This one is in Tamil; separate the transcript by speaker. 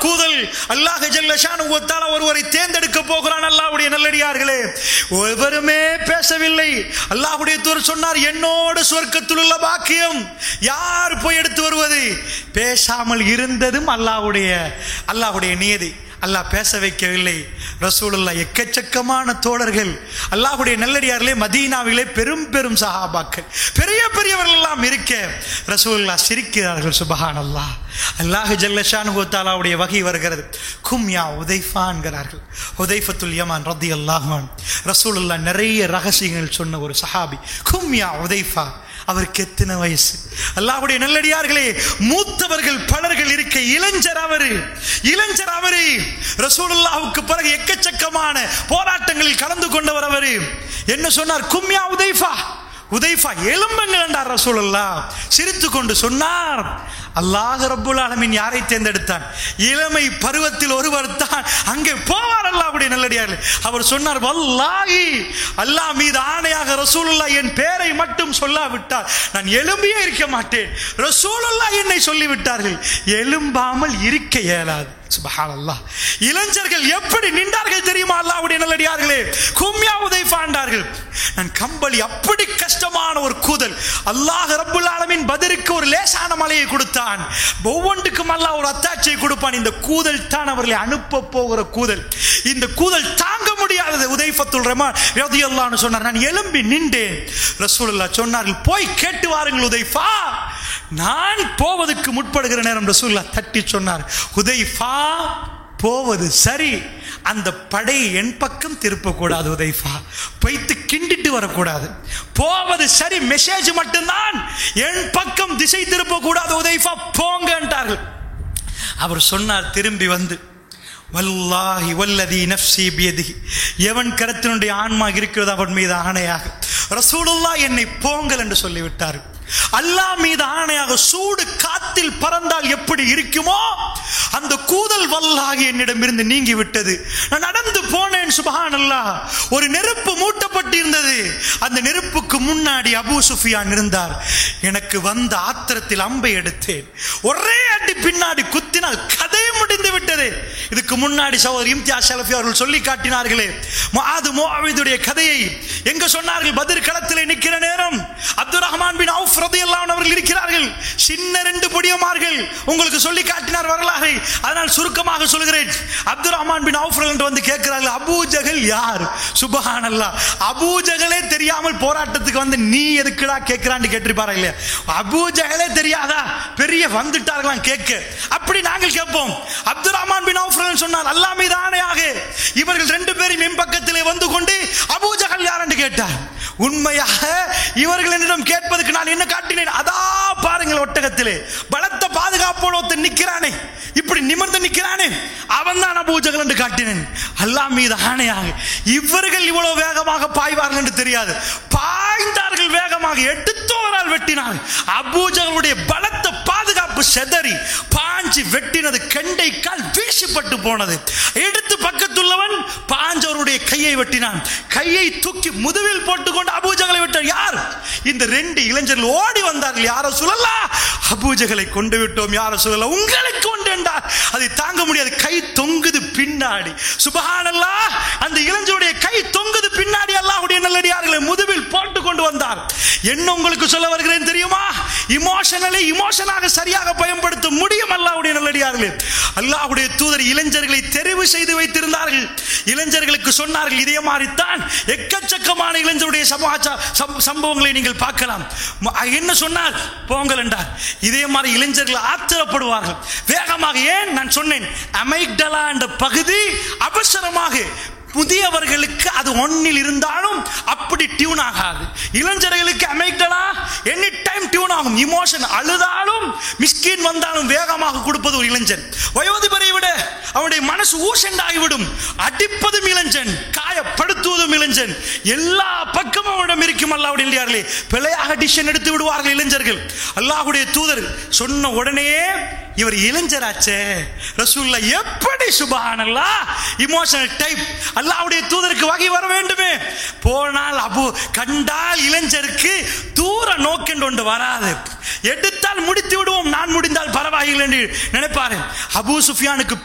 Speaker 1: கூதல் அல்லாஹ் ஜல்லஷானு ஒத்தால ஒருவரை தேர்ந்தெடுக்க போகிறான் அல்லாஹ்வுடைய நல்லடியார்களே ஒருவருமே பேசவில்லை அல்லாஹ்வுடைய தூர் சொன்னார் என்னோடு சொர்க்கத்தில் உள்ள பாக்கியம் யார் போய் எடுத்து வருவது பேசாமல் இருந்ததும் அல்லாஹ்வுடைய அல்லாஹ்வுடைய நியதி அல்லாஹ் பேச வைக்கவில்லை ரசூலுல்லா எக்கச்சக்கமான தோழர்கள் அல்லாஹ்வுடைய நல்லடியார்களே மதீனாவிலே பெரும் பெரும் சஹாபாக்கள் பெரிய பெரியவர்கள் எல்லாம் இருக்க ரசூலுல்லா சிரிக்கிறார்கள் சுபஹான் அல்லாஹ் அல்லாஹ் ஜல்லஷான் தாலாவுடைய வகை வருகிறது கும்யா உதைஃபா என்கிறார்கள் உதைஃபத்துல் யமான் ரத்தி அல்லாஹான் ரசூலுல்லா நிறைய ரகசியங்கள் சொன்ன ஒரு சஹாபி கும்யா உதைஃபா அவருக்கு எத்தனை வயசு அல்லாஹ்வுடைய நல்லடியார்களே மூத்தவர்கள் பலர்கள் இருக்க இளைஞர் அவரு இளைஞர் அவரு ரசூலுல்லாஹுக்கு பிறகு எக்கச்சக்கமான போராட்டங்களில் கலந்து கொண்டவர் அவரு என்ன சொன்னார் கும்யா உதைஃபா உதைஃபா எலும்புங்கள் என்றார் ரசூலுல்லா சிரித்து கொண்டு சொன்னார் அல்லாஹ் ரப்புல் ஆலமீன் யாரை தேர்ந்தெடுத்தான் இளமை பருவத்தில் ஒருவர் தான் அங்கே போவார் அல்லாஹ்வுடைய நல்லடியார்கள் அவர் சொன்னார் வல்லாஹி அல்லாஹ் மீது ஆணையாக ரசூலுல்லா என் பேரை மட்டும் சொல்லாவிட்டால் நான் எலும்பியே இருக்க மாட்டேன் ரசூலுல்லா என்னை சொல்லிவிட்டார்கள் எலும்பாமல் இருக்க இயலாது சுபஹானல்லாஹ் இளைஞர்கள் எப்படி நின்றார்கள் தெரியுமா அல்லாஹ்வுடைய நல்லடியார்களே கும்யா உதைஃபாண்டார்கள் நான் கம்பளி அப்படி கஷ்டமான ஒரு கூதல் அல்லாஹ் ரப்புல் ஆலமீன் பதிருக்கு ஒரு லேசான மலையை கொடுத்தான் ஒவ்வொன்றுக்கும் அல்லாஹ் ஒரு அத்தாட்சியை கொடுப்பான் இந்த கூதல் தான் அவர்களை அனுப்ப போகிற கூதல் இந்த கூதல் தாங்க முடியாதது உதைஃபத்துல் ரஹ்மான் ரலியல்லாஹு சொன்னார் நான் எழும்பி நின்றேன் ரசூலுல்லாஹ் சொன்னார்கள் போய் கேட்டு வாருங்கள் உதைஃபா நான் போவதற்கு முற்படுகிற நேரம் ரசூல்லா தட்டி சொன்னார் உதைஃபா போவது சரி அந்த படை என் பக்கம் திருப்பக்கூடாது உதைஃபா வைத்து கிண்டிட்டு வரக்கூடாது போவது சரி மெசேஜ் மட்டும்தான் என் பக்கம் திசை திருப்பக்கூடாது உதைஃபா போங்க என்றார்கள் அவர் சொன்னார் திரும்பி வந்து வல்லாஹி வல்லதி நஃப்சி பியதிஹி எவன் கருத்தினுடைய ஆன்மா இருக்கிறது அவன் மீது ஆணையாக ரசூலுல்லா என்னை போங்கள் என்று சொல்லிவிட்டார் அல்லாஹ் மீது ஆணையாக சூடு காத்தில் பறந்தால் எப்படி இருக்குமோ அந்த கூதல் வல்லாகி என்னிடமிருந்து நீங்கி விட்டது நான் நடந்து போனேன் சுபஹான் அல்லாஹ் ஒரு நெருப்பு மூட்டப்பட்டு இருந்தது அந்த நெருப்புக்கு முன்னாடி அபூ சுஃபியான் இருந்தார் எனக்கு வந்த ஆத்திரத்தில் அம்பை எடுத்தேன் ஒரே அடி பின்னாடி குத்தினால் கதை முடிந்து விட்டது இதுக்கு முன்னாடி சகோதரி இம்தியாஸ் ஷலஃபி அவர்கள் சொல்லி காட்டினார்களே முஆது முஆவிதுடைய கதையை எங்க சொன்னார்கள் பதிர் களத்திலே நிற்கிற நேரம் அப்துல் ரஹ்மான் பின் அவுஃப் ரலியல்லாஹு அவர்கள் இருக்கிறார்கள் சின்ன ரெண்டு பொடியமார்கள் உங்களுக்கு சொல்லி காட்டினார் வரலாறு அதனால் சுருக்கமாக சொல்கிறேன் அப்துல் ரஹ்மான் பின் அவுஃப் என்று வந்து கேட்கிறார்கள் அபூ ஜஹல் யார் சுபஹானல்லாஹ் அபூ ஜஹலே தெரியாமல் போராட்டத்துக்கு வந்து நீ எதுக்குடா கேட்கிறான்னு கேட்டிருப்பாரா இல்லையா அபூ ஜஹலே தெரியாதா பெரிய வந்துட்டார்களாம் கேட்க அப்படி நாங்கள் கேட்போம் அப்துல் ரஹ்மான் பின் அவுஃப் சொன்னார் அல்லாஹ் மீது ஆணையாக இவர்கள் ரெண்டு பேரும் என் பக்கத்திலே வந்து கொண்டு அபூ ஜஹல் யார் என்று கேட்டார் உண்மையாக இவர்கள் என்னிடம் கேட்பதற்கு நான் என்ன காட்டினேன் அதா பாருங்கள் ஒட்டகத்திலே பலத்த பாதுகாப்போடு ஒருத்தன் நிற்கிறானே இப்படி நிமிர்ந்து நிற்கிறானே அவன் தான் அபூஜகல் என்று காட்டினேன் அல்லாஹ் மீது ஆணையாக இவர்கள் இவ்வளவு வேகமாக பாய்வார்கள் என்று தெரியாது பாய்ந்தார்கள் வேகமாக எடுத்தோரால் வெட்டினார்கள் அபூஜகளுடைய பலத்த பாதுகாப்பு செதறி பாஞ்சு வெட்டினது கெண்டை கால் வீசப்பட்டு போனது எடுத்து பக்கத்துள்ளவன் பாஞ்சவருடைய கையை வெட்டினான் கையை தூக்கி முதுவில் போட்டுக்கொண்டு அபூஜகளை விட்டார் யார் இந்த ரெண்டு இளைஞர்கள் ஓடி வந்தார்கள் யாரோ சொல்லலா அபூஜகளை கொண்டு விட்டோம் யாரோ சொல்லல உங்களுக்கு கொண்டு என்றார் அதை தாங்க முடியாது கை தொங்குது பின்னாடி சுபஹானல்லா அந்த இளைஞருடைய கை தொங்குது பின்னாடி அல்லாஹ்வுடைய நல்லடியார்களை முதுவில் போட்டு கொண்டு வந்தார் என்ன உங்களுக்கு சொல்ல வருகிறேன் தெரியுமா இமோஷனலை இமோஷனாக சரியாக பயன்படுத்த முடியும் அல்லாஹ்வுடைய நல்லடியார்களே அல்லாஹ்வுடைய தூதர் இளைஞர்களை தெரிவு செய்து வைத்திருந்தார்கள் இளைஞர்களுக்கு சொன்னார்கள் இதே மாதிரித்தான் எக்கச்சக்கமான இளைஞருடைய சமாச்சார சம்- சம்பவங்களை நீங்கள் பார்க்கலாம் ம- என்ன சொன்னார் போங்கள் என்றார் இதே மாதிரி இளைஞர்கள் ஆத்திரப்படுவார்கள் வேகமாக ஏன் நான் சொன்னேன் அமைக்டலா என்ற பகுதி அவசரமாக புதியவர்களுக்கு அது ஒன்னில் இருந்தாலும் அப்படி டியூன் ஆகாது இளைஞர்களுக்கு அமைக்டலா எனி டைம் டியூன் ஆகும் இமோஷன் அழுதாலும் மிஸ்கின் வந்தாலும் வேகமாக கொடுப்பது ஒரு இளைஞன் வயோதிபரை விட அவனுடைய மனசு ஊசண்ட் ஆகிவிடும் அடிப்பதும் இளைஞன் காயப்படுத்துவதும் இளைஞன் எல்லா பக்கமும் அவனிடம் இருக்கும் அல்லாவுடைய இல்லையார்களே பிழையாக டிசிஷன் எடுத்து விடுவார்கள் இளைஞர்கள் அல்லாஹ்வுடைய தூதர் சொன்ன உடனே இவர் இளைஞராச்சே ரசூல்லா எப்படி சுபஹானல்லா இமோஷனல் டைப் அல்லாஹ்வுடைய தூதருக்கு வகை வர வேண்டுமே போனால் அபு கண்டால் இளைஞருக்கு தூர நோக்கென்று ஒன்று வராது எடுத்தால் முடித்து விடுவோம் நான் முடிந்தால் பரவாயில்லை என்று நினைப்பாரு அபூ சுஃபியானுக்கு